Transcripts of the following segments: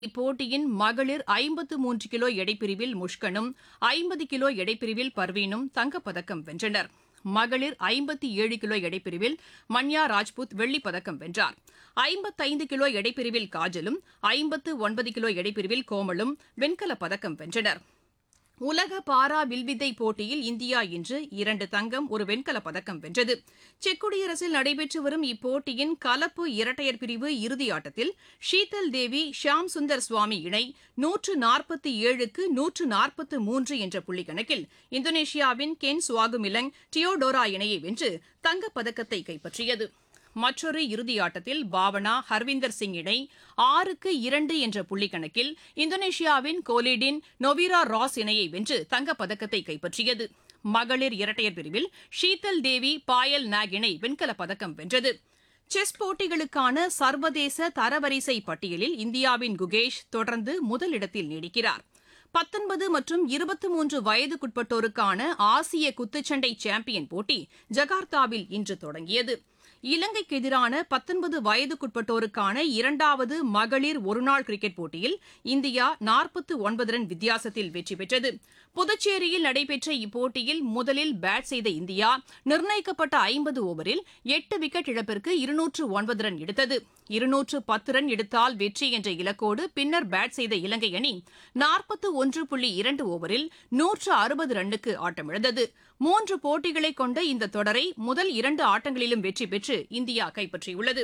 இப்போட்டியின் மகளிர் ஐம்பத்து மூன்று கிலோ எடைப்பிரிவில் முஷ்கனும் ஐம்பது கிலோ எடைப்பிரிவில் பர்வீனும் தங்கப்பதக்கம் வென்றனர் மகளிர் ஐம்பத்தி ஏழு கிலோ எடைப்பிரிவில் மன்யா ராஜ்புத் வெள்ளிப் பதக்கம் வென்றார் ஐம்பத்தைந்து கிலோ எடைப்பிரிவில் காஜலும் ஐம்பத்து ஒன்பது கிலோ எடைப்பிரிவில் கோமலும் வெண்கலப் பதக்கம் வென்றனர் உலக பாரா வில்வித்தை போட்டியில் இந்தியா இன்று இரண்டு தங்கம் ஒரு வெண்கலப் பதக்கம் வென்றது செக் குடியரசில் நடைபெற்று வரும் இப்போட்டியின் கலப்பு இரட்டையர் பிரிவு இறுதி ஆட்டத்தில் ஷீதல் தேவி ஷியாம் சுந்தர் சுவாமி இணை நூற்று நாற்பத்தி ஏழுக்கு நூற்று நாற்பத்து மூன்று என்ற புள்ளி கணக்கில் இந்தோனேஷியாவின் கென் சுவாகுமிலங் டியோடோரா இணையை வென்று தங்கப்பதக்கத்தை கைப்பற்றியது மற்றொரு இறுதியாட்டத்தில் பாவனா ஹர்விந்தர் சிங் இணை ஆறுக்கு இரண்டு என்ற புள்ளிக்கணக்கில் இந்தோனேஷியாவின் கோலிடின் நொவிரா ராஸ் இணையை வென்று தங்கப்பதக்கத்தை கைப்பற்றியது மகளிர் இரட்டையர் பிரிவில் ஷீதல் தேவி பாயல் நாக் இணை வெண்கலப் பதக்கம் வென்றது செஸ் போட்டிகளுக்கான சர்வதேச தரவரிசை பட்டியலில் இந்தியாவின் குகேஷ் தொடர்ந்து முதலிடத்தில் நீடிக்கிறார் பத்தொன்பது மற்றும் இருபத்தி மூன்று வயதுக்குட்பட்டோருக்கான ஆசிய குத்துச்சண்டை சாம்பியன் போட்டி ஜகார்த்தாவில் இன்று தொடங்கியது இலங்கைக்கு எதிரான பத்தொன்பது வயதுக்குட்பட்டோருக்கான இரண்டாவது மகளிர் ஒருநாள் கிரிக்கெட் போட்டியில் இந்தியா நாற்பத்து ஒன்பது ரன் வித்தியாசத்தில் வெற்றி பெற்றது புதுச்சேரியில் நடைபெற்ற இப்போட்டியில் முதலில் பேட் செய்த இந்தியா நிர்ணயிக்கப்பட்ட ஐம்பது ஓவரில் எட்டு விக்கெட் இழப்பிற்கு இருநூற்று ஒன்பது ரன் எடுத்தது இருநூற்று பத்து ரன் எடுத்தால் வெற்றி என்ற இலக்கோடு பின்னர் பேட் செய்த இலங்கை அணி நாற்பத்து ஒன்று புள்ளி இரண்டு ஓவரில் நூற்று அறுபது ரன்னுக்கு ஆட்டமிழந்தது மூன்று போட்டிகளை கொண்ட இந்த தொடரை முதல் இரண்டு ஆட்டங்களிலும் வெற்றி பெற்று இந்தியா கைப்பற்றியுள்ளது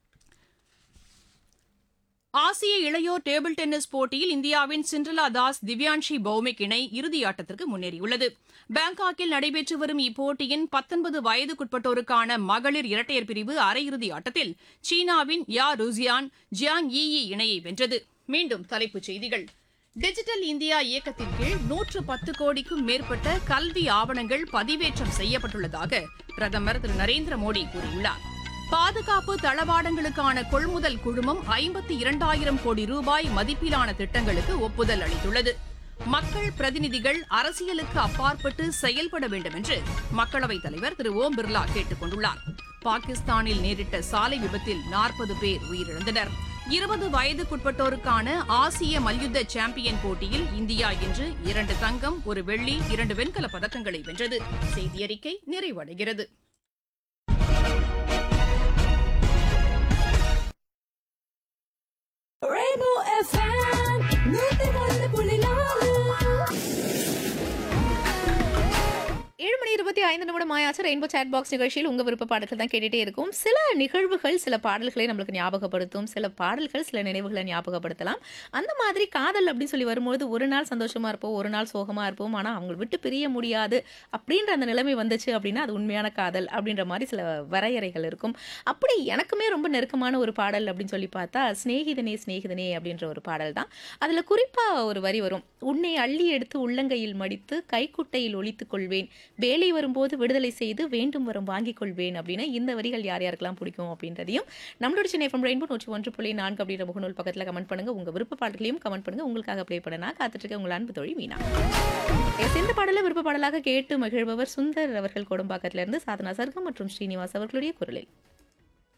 ஆசிய இளையோர் டேபிள் டென்னிஸ் போட்டியில் இந்தியாவின் சிண்ட்ரலா தாஸ் திவ்யான்ஷி பௌமிக் இணை இறுதியாட்டத்திற்கு முன்னேறியுள்ளது பாங்காக்கில் நடைபெற்று வரும் இப்போட்டியின் பத்தொன்பது வயதுக்குட்பட்டோருக்கான மகளிர் இரட்டையர் பிரிவு அரையிறுதி ஆட்டத்தில் சீனாவின் யா ருசியான் ஜியாங் ஈ இணையை வென்றது மீண்டும் தலைப்புச் செய்திகள் டிஜிட்டல் இந்தியா இயக்கத்தின் கீழ் நூற்று பத்து கோடிக்கும் மேற்பட்ட கல்வி ஆவணங்கள் பதிவேற்றம் செய்யப்பட்டுள்ளதாக பிரதமர் திரு நரேந்திர மோடி கூறியுள்ளார் பாதுகாப்பு தளவாடங்களுக்கான கொள்முதல் குழுமம் ஐம்பத்தி இரண்டாயிரம் கோடி ரூபாய் மதிப்பிலான திட்டங்களுக்கு ஒப்புதல் அளித்துள்ளது மக்கள் பிரதிநிதிகள் அரசியலுக்கு அப்பாற்பட்டு செயல்பட வேண்டும் என்று மக்களவைத் தலைவர் திரு ஓம் பிர்லா கேட்டுக் கொண்டுள்ளார் பாகிஸ்தானில் நேரிட்ட சாலை விபத்தில் நாற்பது பேர் உயிரிழந்தனர் இருபது வயதுக்குட்பட்டோருக்கான ஆசிய மல்யுத்த சாம்பியன் போட்டியில் இந்தியா இன்று இரண்டு தங்கம் ஒரு வெள்ளி இரண்டு வெண்கலப் பதக்கங்களை வென்றது செய்தியறிக்கை நிறைவடைகிறது Rainbow FM, நூத்தி ஒன்று புள்ளி நாலு. ஏழு மணி இருபத்தி ஐந்து நிமிடம் ஆயாச்சு ரெயின்போ சேட் பாக்ஸ் நிகழ்ச்சியில் உங்கள் விருப்ப பாடல்கள் தான் கேட்டுகிட்டே இருக்கும் சில நிகழ்வுகள் சில பாடல்களை நம்மளுக்கு ஞாபகப்படுத்தும் சில பாடல்கள் சில நினைவுகளை ஞாபகப்படுத்தலாம் அந்த மாதிரி காதல் அப்படின்னு சொல்லி வரும்போது ஒரு நாள் சந்தோஷமாக இருப்போம் ஒரு நாள் சோகமாக இருப்போம் ஆனால் அவங்களை விட்டு பிரிய முடியாது அப்படின்ற அந்த நிலைமை வந்துச்சு அப்படின்னா அது உண்மையான காதல் அப்படின்ற மாதிரி சில வரையறைகள் இருக்கும் அப்படி எனக்குமே ரொம்ப நெருக்கமான ஒரு பாடல் அப்படின்னு சொல்லி பார்த்தா ஸ்நேகிதனே ஸ்நேகிதனே அப்படின்ற ஒரு பாடல் தான் அதில் குறிப்பாக ஒரு வரி வரும் உன்னை அள்ளி எடுத்து உள்ளங்கையில் மடித்து கைக்குட்டையில் ஒழித்துக் கொள்வேன் வேலை வரும்போது விடுதலை செய்து வேண்டும் வரும் வாங்கிக் கொள்வேன் அப்படின்னு இந்த வரிகள் யார் யாருக்கெல்லாம் பிடிக்கும் அப்படின்றதையும் நம்மளோட சென்னை எஃப்எம் ரெயின்போ நூற்றி ஒன்று புள்ளி நான்கு அப்படின்ற முகநூல் பக்கத்தில் கமெண்ட் பண்ணுங்க உங்க விருப்ப பாடல்களையும் கமெண்ட் பண்ணுங்க உங்களுக்காக ப்ளே பண்ண நான் காத்துட்டு இருக்க உங்கள் அன்பு தோழி மீனா எஸ், இந்த பாடலை விருப்ப பாடலாக கேட்டு மகிழ்பவர் சுந்தர் அவர்கள் கோடம்பாக்கத்திலிருந்து சாதனா சர்க்கம் மற்றும் ஸ்ரீனிவாஸ் அவர்களுடைய குரலில்